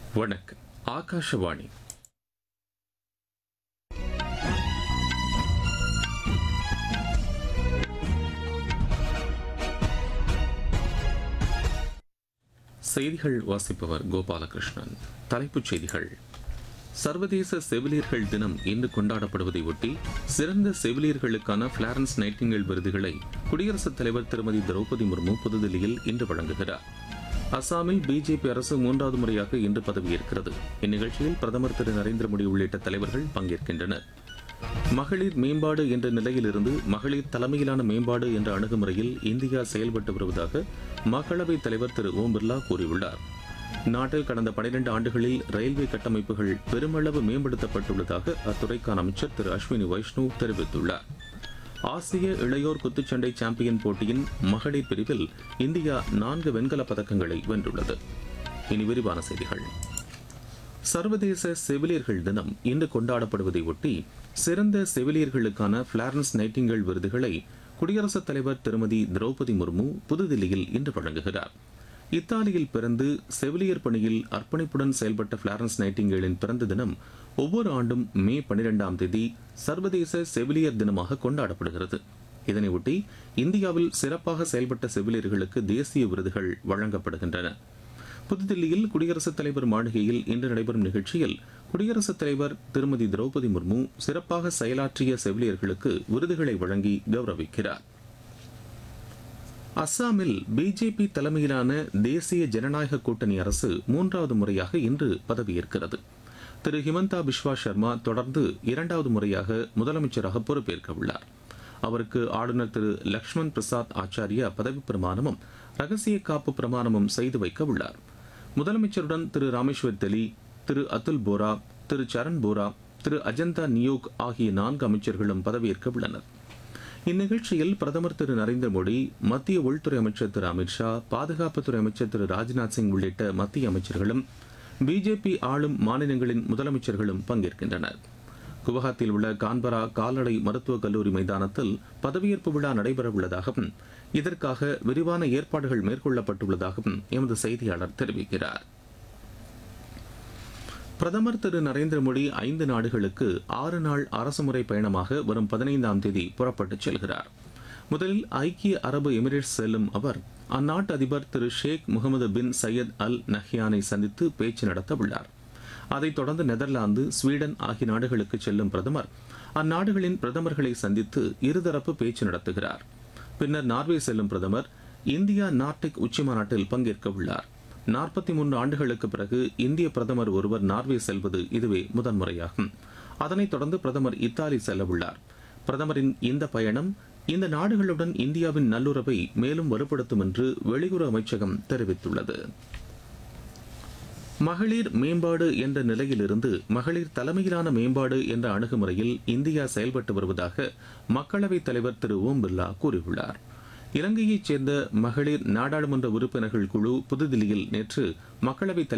வணக்கம் ஆகாஷவாணி செய்திகள் வாசிப்பவர் கோபாலகிருஷ்ணன் தலைப்புச் செய்திகள் சர்வதேச செவிலியர்கள் தினம் இன்று கொண்டாடப்படுவதை ஒட்டி சிறந்த செவிலியர்களுக்கான பிளாரன்ஸ் நைட்டிங்கேல் விருதுகளை குடியரசுத் தலைவர் திருமதி திரௌபதி முர்மு புதுதில்லியில் இன்று வழங்குகிறார் அசாமில் பிஜேபி அரசு மூன்றாவது முறையாக இன்று பதவியேற்கிறது இந்நிகழ்ச்சியில் பிரதமர் திரு நரேந்திர மோடி உள்ளிட்ட தலைவர்கள் பங்கேற்கின்றனர் மகளிர் மேம்பாடு என்ற நிலையிலிருந்து மகளிர் தலைமையிலான மேம்பாடு என்ற அணுகுமுறையில் இந்தியா செயல்பட்டு வருவதாக மக்களவைத் தலைவர் திரு ஓம் பிர்லா கூறியுள்ளார் நாட்டில் கடந்த 12 ஆண்டுகளில் ரயில்வே கட்டமைப்புகள் பெருமளவு மேம்படுத்தப்பட்டுள்ளதாக அத்துறைக்கான அமைச்சர் திரு அஸ்வினி வைஷ்ணவ் தெரிவித்துள்ளார் ஆசிய இளையோர் குத்துச்சண்டை சாம்பியன் போட்டியின் மகளிர் பிரிவில் இந்தியா நான்கு வெண்கலப் பதக்கங்களை வென்றுள்ளது இனி விரிவான செய்திகள் சர்வதேச செவிலியர்கள் தினம் இன்று கொண்டாடப்படுவதை ஒட்டி சிறந்த செவிலியர்களுக்கான பிளாரன்ஸ் நைட்டிங்கேல் விருதுகளை குடியரசுத் தலைவர் திருமதி திரௌபதி முர்மு புதுதில்லியில் இன்று வழங்குகிறார் இத்தாலியில் பிறந்து செவிலியர் பணியில் அர்ப்பணிப்புடன் செயல்பட்ட பிளாரன்ஸ் நைட்டிங்கேலின் பிறந்த தினம் ஒவ்வொரு ஆண்டும் மே பனிரெண்டாம் தேதி சர்வதேச செவிலியர் தினமாக கொண்டாடப்படுகிறது இதனையொட்டி இந்தியாவில் சிறப்பாக செயல்பட்ட செவிலியர்களுக்கு தேசிய விருதுகள் வழங்கப்படுகின்றன புதுதில்லியில் குடியரசுத் தலைவர் மாளிகையில் இன்று நடைபெறும் நிகழ்ச்சியில் குடியரசுத் தலைவர் திருமதி திரௌபதி முர்மு சிறப்பாக செயலாற்றிய செவிலியர்களுக்கு விருதுகளை வழங்கி கௌரவிக்கிறார் அஸ்ஸாமில் பிஜேபி தலைமையிலான தேசிய ஜனநாயக கூட்டணி அரசு மூன்றாவது முறையாக இன்று பதவியேற்கிறது திரு ஹிமந்தா பிஸ்வா சர்மா தொடர்ந்து இரண்டாவது முறையாக முதலமைச்சராக பொறுப்பேற்க உள்ளார் அவருக்கு ஆளுநர் திரு லக்ஷ்மண் பிரசாத் ஆச்சாரியா பதவி பிரமாணமும் ரகசிய காப்பு பிரமாணமும் செய்து வைக்க உள்ளார் முதலமைச்சருடன் திரு ராமேஸ்வர் தெலி திரு அதுல் போரா திரு சரண் போரா திரு அஜந்தா நியோக் ஆகிய நான்கு அமைச்சர்களும் பதவியேற்க உள்ளனர் இந்நிகழ்ச்சியில் பிரதமர் திரு நரேந்திர மோடி மத்திய உள்துறை அமைச்சர் திரு அமித்ஷா பாதுகாப்புத்துறை அமைச்சர் திரு ராஜ்நாத் சிங் உள்ளிட்ட மத்திய அமைச்சர்களும் பிஜேபி ஆளும் மாநிலங்களின் முதலமைச்சர்களும் பங்கேற்கின்றனர் குவஹாத்தியில் உள்ள கான்பரா கால்நடை மருத்துவக் கல்லூரி மைதானத்தில் பதவியேற்பு விழா நடைபெறவுள்ளதாகவும் இதற்காக விரிவான ஏற்பாடுகள் மேற்கொள்ளப்பட்டுள்ளதாகவும் எமது செய்தியாளர் தெரிவிக்கிறார் பிரதமர் திரு நரேந்திர மோடி ஐந்து நாடுகளுக்கு ஆறு நாள் அரசுமுறை பயணமாக வரும் பதினைந்தாம் தேதி புறப்பட்டுச் செல்கிறார் முதலில் ஐக்கிய அரபு எமிரேட்ஸ் செல்லும் அவர் அந்நாட்டு அதிபர் திரு ஷேக் முகமது பின் சையத் அல் நஹ்யானை சந்தித்து பேச்சு நடத்த உள்ளார் அதைத் தொடர்ந்து நெதர்லாந்து ஸ்வீடன் ஆகிய நாடுகளுக்கு செல்லும் பிரதமர் அந்நாடுகளின் பிரதமர்களை சந்தித்து இருதரப்பு பேச்சு நடத்துகிறார் பின்னர் நார்வே செல்லும் பிரதமர் இந்தியா நார்டிக் உச்சி மாநாட்டில் பங்கேற்க உள்ளார் நாற்பத்தி மூன்று ஆண்டுகளுக்கு பிறகு இந்திய பிரதமர் ஒருவர் நார்வே செல்வது இதுவே முதன்முறையாகும் அதனைத் தொடர்ந்து பிரதமர் இத்தாலி செல்ல உள்ளார் பிரதமரின் இந்த பயணம் இந்த நாடுகளுடன் இந்தியாவின் நல்லுறவை மேலும் வலுப்படுத்தும் என்று வெளியுறவு அமைச்சகம் தெரிவித்துள்ளது மகளிர் மேம்பாடு என்ற நிலையிலிருந்து மகளிர் தலைமையிலான மேம்பாடு என்ற அணுகுமுறையில் இந்தியா செயல்பட்டு வருவதாக மக்களவைத் தலைவர் திரு ஓம் பிர்லா கூறியுள்ளார் இலங்கையைச் சேர்ந்த மகளிர் நாடாளுமன்ற உறுப்பினர்கள் குழு புதுதில்லியில் நேற்று மக்களவைத்